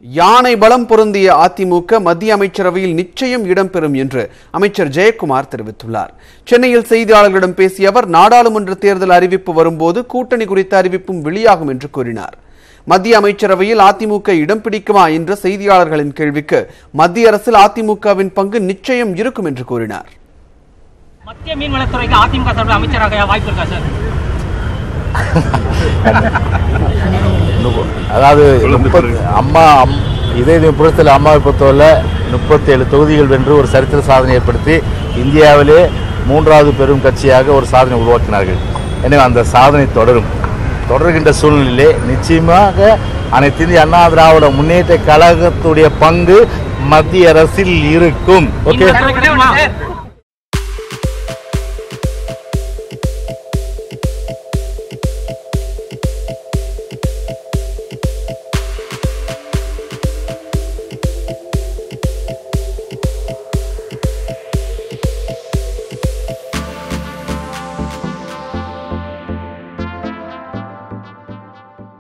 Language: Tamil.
யானை பலம் பொருந்திய அதிமுக மத்திய அமைச்சரவையில் நிச்சயம் இடம்பெறும் என்று அமைச்சர் ஜெயக்குமார் தெரிவித்துள்ளார் சென்னையில் செய்தியாளர்களிடம் பேசிய அவர் நாடாளுமன்ற தேர்தல் அறிவிப்பு வரும்போது கூட்டணி குறித்த அறிவிப்பும் வெளியாகும் என்று கூறினார் மத்திய அமைச்சரவையில் அதிமுக இடம் பிடிக்குமா என்ற செய்தியாளர்களின் கேள்விக்கு மத்திய அரசில் அதிமுகவின் பங்கு நிச்சயம் இருக்கும் என்று கூறினார் மத்திய மீன்வளத்துறைக்கு அதிமுக சார்பில் அமைச்சராக வாய்ப்பு இருக்கா சார் அதாவது முப்பத் அம்மா அம்- இதே இது புரட்சியில் அம்மாவை பொறுத்தவரை முப்பத்தி ஏழு தொகுதிகள் வென்று ஒரு சரித்திர சாதனை ஏற்படுத்தி இந்தியாவிலே மூன்றாவது பெரும் கட்சியாக ஒரு சாதனை உருவாக்கினார்கள் எனவே அந்த சாதனை தொடரும் தொடர்கின்ற சூழ்நிலையிலே நிச்சயமாக அனைத்து இந்திய அண்ணா திராவிட முன்னேற்ற கழகத்துடைய பங்கு மத்திய அரசில் இருக்கும் ஓகே மீன்வளத்துறை கிடைக்குமா?